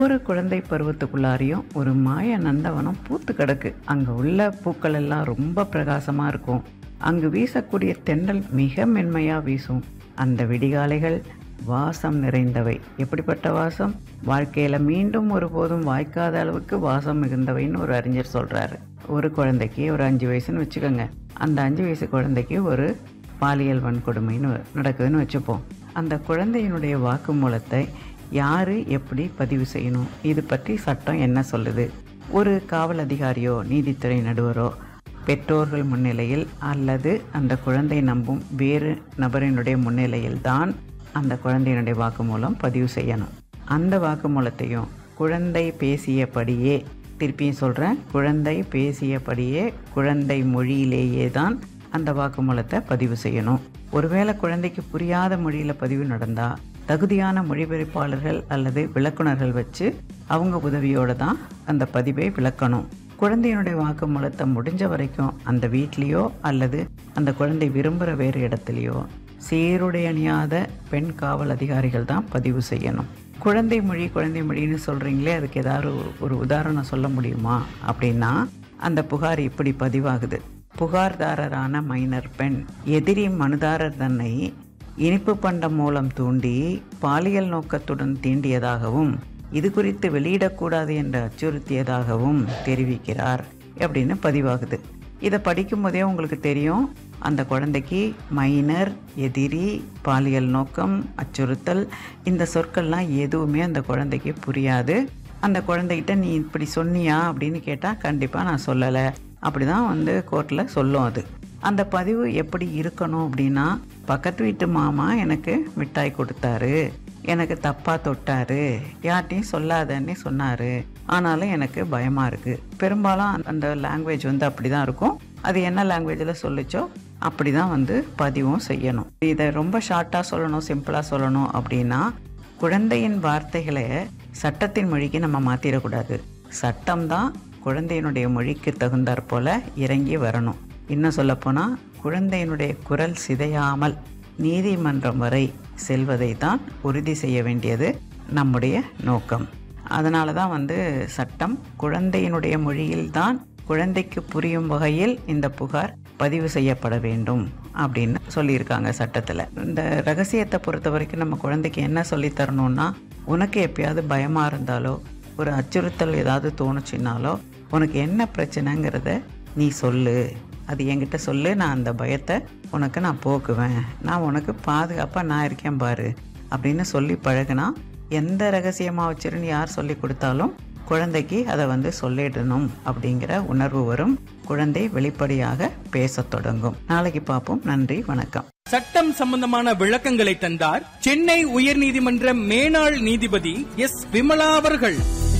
ஒரு குழந்தை பருவத்துக்குள்ளாரையும் ஒரு மாய நந்தவனம் பூத்து கிடக்கு அங்க உள்ள பூக்கள் எல்லாம் ரொம்ப பிரகாசமா இருக்கும் அங்கு வீசக்கூடிய தென்றல் மிக மென்மையா வீசும் அந்த விடிகாலைகள் வாசம் நிறைந்தவை எப்படிப்பட்ட வாசம் வாழ்க்கையில மீண்டும் ஒருபோதும் வாய்க்காத அளவுக்கு வாசம் மிகுந்தவைன்னு ஒரு அறிஞர் சொல்றாரு ஒரு குழந்தைக்கு ஒரு அஞ்சு வயசுன்னு வச்சுக்கோங்க அந்த அஞ்சு வயசு குழந்தைக்கு ஒரு பாலியல் வன்கொடுமைன்னு நடக்குதுன்னு வச்சுப்போம் அந்த குழந்தையினுடைய வாக்குமூலத்தை யாரு எப்படி பதிவு செய்யணும் இது பற்றி சட்டம் என்ன சொல்லுது ஒரு காவல் அதிகாரியோ நீதித்துறை நடுவரோ பெற்றோர்கள் முன்னிலையில் அல்லது அந்த குழந்தை நம்பும் வேறு நபரினுடைய முன்னிலையில் தான் அந்த குழந்தையினுடைய வாக்குமூலம் பதிவு செய்யணும் அந்த வாக்குமூலத்தையும் குழந்தை பேசியபடியே திருப்பியும் சொல்கிறேன் குழந்தை பேசியபடியே குழந்தை மொழியிலேயே தான் அந்த வாக்குமூலத்தை பதிவு செய்யணும் ஒருவேளை குழந்தைக்கு புரியாத மொழியில் பதிவு நடந்தால் தகுதியான மொழிபெயர்ப்பாளர்கள் அல்லது விளக்குனர்கள் வச்சு அவங்க உதவியோடு தான் அந்த பதிவை விளக்கணும் குழந்தையினுடைய வாக்குமூலத்தை முடிஞ்ச வரைக்கும் அந்த வீட்லேயோ அல்லது அந்த குழந்தை விரும்புகிற வேறு இடத்துலையோ சீருடை அணியாத பெண் காவல் அதிகாரிகள் தான் பதிவு செய்யணும் குழந்தை மொழி குழந்தை மொழின்னு சொல்கிறீங்களே அதுக்கு ஏதாவது ஒரு- ஒரு உதாரணம் சொல்ல முடியுமா அப்படின்னா அந்த புகார் இப்படி பதிவாகுது புகார்தாரரான மைனர் பெண் எதிரி மனுதாரர் தன்னை இனிப்பு பண்டம் மூலம் தூண்டி பாலியல் நோக்கத்துடன் தீண்டியதாகவும் இது குறித்து வெளியிடக்கூடாது என்று அச்சுறுத்தியதாகவும் தெரிவிக்கிறார் அப்படின்னு பதிவாகுது இதை படிக்கும் போதே உங்களுக்கு தெரியும் அந்த குழந்தைக்கு மைனர் எதிரி பாலியல் நோக்கம் அச்சுறுத்தல் இந்த சொற்கள்லாம் எதுவுமே அந்த குழந்தைக்கு புரியாது அந்த குழந்தைகிட்ட நீ இப்படி சொன்னியா அப்படின்னு கேட்டால் கண்டிப்பாக நான் சொல்லலை அப்படி தான் வந்து கோர்ட்டில் சொல்லும் அது அந்த பதிவு எப்படி இருக்கணும் அப்படின்னா பக்கத்து வீட்டு மாமா எனக்கு மிட்டாய் கொடுத்தாரு எனக்கு தப்பா தொட்டாரு யார்ட்டையும் சொல்லாதன்னு சொன்னாரு ஆனாலும் எனக்கு பயமா இருக்கு பெரும்பாலும் அந்த- அந்த லாங்குவேஜ் வந்து அப்படிதான் இருக்கும் அது என்ன லாங்குவேஜில் சொல்லுச்சோ அப்படிதான் வந்து பதிவும் செய்யணும் இதை ரொம்ப ஷார்ட்டாக சொல்லணும் சிம்பிளாக சொல்லணும் அப்படின்னா குழந்தையின் வார்த்தைகளை சட்டத்தின் மொழிக்கு நம்ம மாற்றிடக்கூடாது சட்டம்தான் குழந்தையினுடைய மொழிக்கு தகுந்தாற் போல இறங்கி வரணும் இன்னும் சொல்லப்போனால் குழந்தையினுடைய குரல் சிதையாமல் நீதிமன்றம் வரை செல்வதை தான் உறுதி செய்ய வேண்டியது நம்முடைய நோக்கம் அதனால தான் வந்து சட்டம் குழந்தையினுடைய மொழியில்தான் குழந்தைக்கு புரியும் வகையில் இந்த புகார் பதிவு செய்யப்பட வேண்டும் அப்படின்னு சொல்லியிருக்காங்க சட்டத்தில் இந்த ரகசியத்தை பொறுத்த வரைக்கும் நம்ம குழந்தைக்கு என்ன சொல்லித் தரணும்னா உனக்கு எப்பயாவது பயமாக இருந்தாலோ ஒரு அச்சுறுத்தல் ஏதாவது தோணுச்சுன்னாலோ உனக்கு என்ன பிரச்சனைங்கிறத நீ சொல்லு அது என்கிட்ட சொல்லு நான் அந்த பயத்தை உனக்கு நான் போக்குவேன் நான் உனக்கு பாதுகாப்பாக நான் இருக்கேன் பாரு அப்படின்னு சொல்லி பழகுனா எந்த ரகசியமாக வச்சிருன்னு யார் சொல்லி கொடுத்தாலும் குழந்தைக்கு அதை வந்து சொல்லிடணும் அப்படிங்கிற உணர்வு வரும் குழந்தை வெளிப்படையாக பேசத் தொடங்கும் நாளைக்கு பார்ப்போம் நன்றி வணக்கம் சட்டம் சம்பந்தமான விளக்கங்களை தந்தார் சென்னை உயர்நீதிமன்ற மேனாள் நீதிபதி எஸ் விமலா அவர்கள்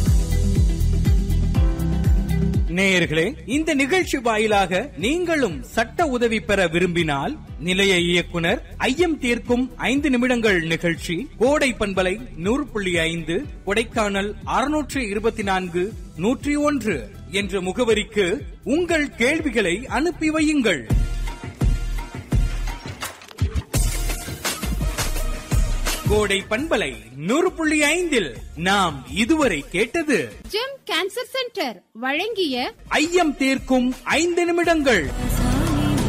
நேயர்களே இந்த நிகழ்ச்சி வாயிலாக நீங்களும் சட்ட உதவி பெற விரும்பினால் நிலைய இயக்குனர் ஐயம் தீர்க்கும் ஐந்து நிமிடங்கள் நிகழ்ச்சி கோடை பண்பலை நூறு புள்ளி ஐந்து கொடைக்கானல் அறுநூற்று இருபத்தி நான்கு நூற்றி ஒன்று என்ற முகவரிக்கு உங்கள் கேள்விகளை அனுப்பி வையுங்கள் கோடை பண்பலை நூறு புள்ளி ஐந்தில் நாம் இதுவரை கேட்டது ஜெம் கேன்சர் சென்டர் வழங்கிய ஐயம் தீர்க்கும் ஐந்து நிமிடங்கள்